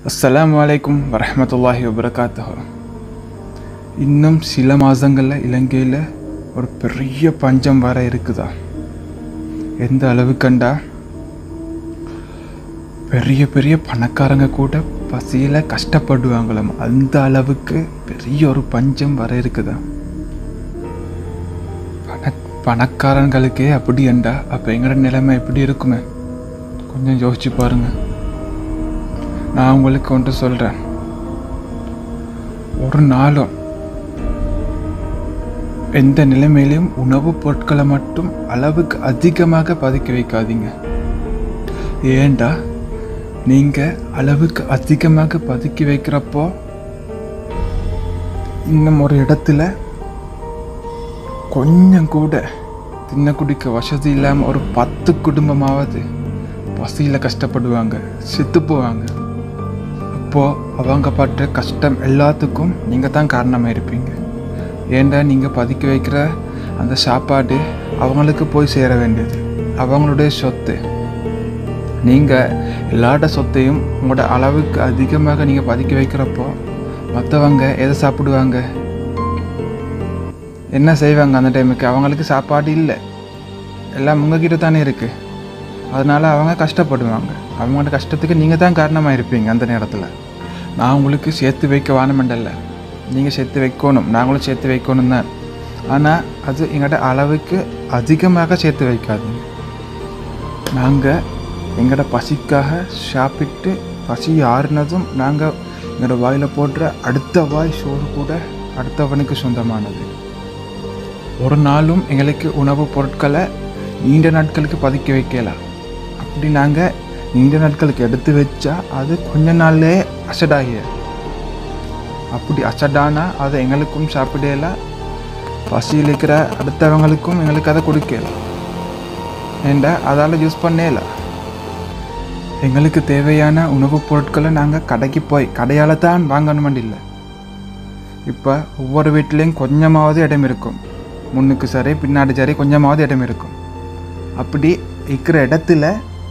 அஸ்ஸலாமு அலைக்கும் வரஹ்மத்துல்லாஹி வபரகாத்துஹு இன்னும் சில மாதங்களில் இலங்கையில் ஒரு பெரிய பஞ்சம் வர இருக்குதா எந்த அளவுக்கண்டா பெரிய பெரிய பணக்காரங்க கூட பசியில் கஷ்டப்படுவாங்களாம் அந்த அளவுக்கு பெரிய ஒரு பஞ்சம் வர இருக்குதா பண பணக்காரங்களுக்கே அப்படி ஏண்டா அப்போ எங்களோட நிலைமை எப்படி இருக்குமே கொஞ்சம் யோசிச்சு பாருங்க நான் உங்களுக்கு ஒன்று சொல்கிறேன் ஒரு நாளும் எந்த நிலைமையிலும் உணவுப் பொருட்களை மட்டும் அளவுக்கு அதிகமாக பதுக்கி வைக்காதீங்க ஏண்டா நீங்கள் அளவுக்கு அதிகமாக பதுக்கி வைக்கிறப்போ இன்னும் ஒரு இடத்துல கொஞ்சம் கூட தின்ன குடிக்க வசதி இல்லாமல் ஒரு பத்து குடும்பமாவது பசியில் கஷ்டப்படுவாங்க செத்து போவாங்க அப்போது அவங்க பட்ட கஷ்டம் எல்லாத்துக்கும் நீங்கள் தான் காரணமாக இருப்பீங்க ஏண்டா நீங்கள் பதுக்கி வைக்கிற அந்த சாப்பாடு அவங்களுக்கு போய் சேர வேண்டியது அவங்களுடைய சொத்து நீங்கள் எல்லாட சொத்தையும் உங்களோட அளவுக்கு அதிகமாக நீங்கள் பதுக்கி வைக்கிறப்போ மற்றவங்க எதை சாப்பிடுவாங்க என்ன செய்வாங்க அந்த டைமுக்கு அவங்களுக்கு சாப்பாடு இல்லை எல்லாம் உங்ககிட்ட தானே இருக்குது அதனால் அவங்க கஷ்டப்படுவாங்க அவங்களோட கஷ்டத்துக்கு நீங்கள் தான் காரணமாக இருப்பீங்க அந்த நேரத்தில் நான் உங்களுக்கு சேர்த்து வைக்க வானமண்டல்ல நீங்கள் சேர்த்து வைக்கணும் நாங்களும் சேர்த்து வைக்கணும் தான் ஆனால் அது எங்களோட அளவுக்கு அதிகமாக சேர்த்து வைக்காதீங்க நாங்கள் எங்களோட பசிக்காக சாப்பிட்டு பசி ஆறுனதும் நாங்கள் எங்களோட வாயில் போடுற அடுத்த வாய் சோறு கூட அடுத்தவனுக்கு சொந்தமானது ஒரு நாளும் எங்களுக்கு உணவுப் பொருட்களை நீண்ட நாட்களுக்கு பதுக்கி வைக்கலாம் அப்படி நாங்கள் நீண்ட நாட்களுக்கு எடுத்து வச்சா அது கொஞ்ச நாள்லே அசடாகிய அப்படி அசடானா அதை எங்களுக்கும் சாப்பிடலாம் பசியில் இருக்கிற அடுத்தவங்களுக்கும் எங்களுக்கு அதை கொடுக்கலாம் ஏண்டா அதால் யூஸ் பண்ணலாம் எங்களுக்கு தேவையான உணவுப் பொருட்களை நாங்கள் கடைக்கு போய் கடையால் தான் வாங்கணுமெண்டு இல்லை இப்போ ஒவ்வொரு வீட்லேயும் கொஞ்சமாவது இடம் இருக்கும் முன்னுக்கு சரி பின்னாடி சரி கொஞ்சமாவது இடம் இருக்கும் அப்படி இருக்கிற இடத்துல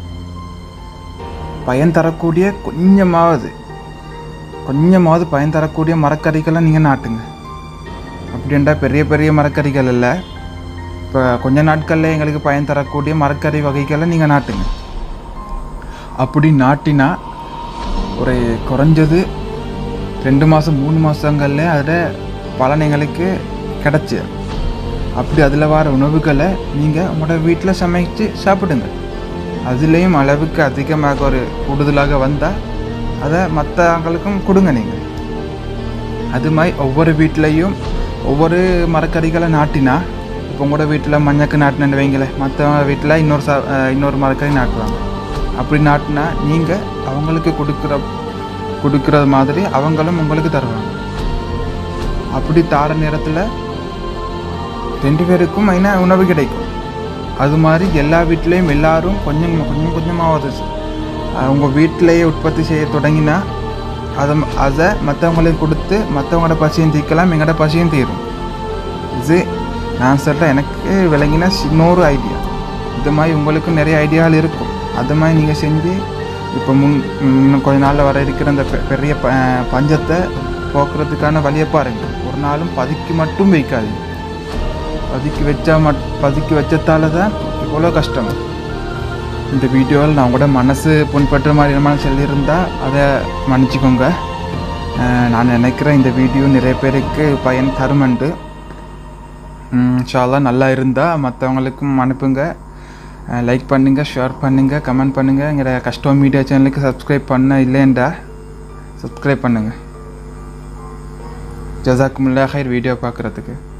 பயன் தரக்கூடிய கொஞ்சமாவது கொஞ்சமாவது பயன் தரக்கூடிய மரக்கறிகளை நீங்கள் நாட்டுங்க அப்படின்டா பெரிய பெரிய மரக்கறிகள் இல்லை இப்போ கொஞ்ச நாட்களில் எங்களுக்கு பயன் தரக்கூடிய மரக்கறி வகைகளை நீங்கள் நாட்டுங்க அப்படி நாட்டினா ஒரு குறைஞ்சது ரெண்டு மாதம் மூணு மாதங்களில் அதில் பலன் எங்களுக்கு கிடச்சி அப்படி அதில் வர உணவுகளை நீங்கள் உங்களோட வீட்டில் சமைச்சு சாப்பிடுங்க அதுலேயும் அளவுக்கு அதிகமாக ஒரு கூடுதலாக வந்தால் அதை மற்றவங்களுக்கும் கொடுங்க நீங்கள் அது மாதிரி ஒவ்வொரு வீட்லேயும் ஒவ்வொரு மரக்கறிகளை நாட்டினா இப்போ உங்களோட வீட்டில் மஞ்சக்கு நாட்டினு வைங்களேன் மற்றவங்க வீட்டில் இன்னொரு சா இன்னொரு மரக்கறி நாட்டுவாங்க அப்படி நாட்டினா நீங்கள் அவங்களுக்கு கொடுக்குற கொடுக்குறது மாதிரி அவங்களும் உங்களுக்கு தருவாங்க அப்படி தார நேரத்தில் ரெண்டு பேருக்கும் மெயினா உணவு கிடைக்கும் அது மாதிரி எல்லா வீட்லேயும் எல்லாரும் கொஞ்சம் கொஞ்சம் கொஞ்சமாவது அவங்க வீட்டிலேயே உற்பத்தி செய்ய தொடங்கினா அதை அதை மற்றவங்களுக்கு கொடுத்து மற்றவங்களோட பசியும் தீர்க்கலாம் எங்களோட பசியும் தீரும் இது நான் சொல்கிற எனக்கு விளங்கின இன்னொரு ஐடியா இது மாதிரி உங்களுக்கும் நிறைய ஐடியாவில் இருக்கும் அது மாதிரி நீங்கள் செஞ்சு இப்போ முன் இன்னும் கொஞ்ச நாளில் வர இருக்கிற அந்த பெரிய ப பஞ்சத்தை போக்குறதுக்கான வழியை பாருங்கள் ஒரு நாளும் பதுக்கி மட்டும் வைக்காதீங்க பதுக்கி வச்சா மட் பதுக்கி வச்சதால தான் இவ்வளோ கஷ்டம் இந்த வீடியோவில் நான் கூட மனசு புண்பற்ற மாதிரி என்ன சொல்லியிருந்தால் அதை மன்னிச்சிக்கோங்க நான் நினைக்கிறேன் இந்த வீடியோ நிறைய பேருக்கு பயன் தருமண்டு ஷாலாம் நல்லா இருந்தால் மற்றவங்களுக்கும் அனுப்புங்க லைக் பண்ணுங்கள் ஷேர் பண்ணுங்கள் கமெண்ட் பண்ணுங்கள் எங்கள் கஷ்டம் மீடியா சேனலுக்கு சப்ஸ்கிரைப் பண்ண இல்லைண்டா சப்ஸ்கிரைப் பண்ணுங்கள் ஜசாக்குமுல்லா ஹைர் வீடியோ பார்க்குறதுக்கு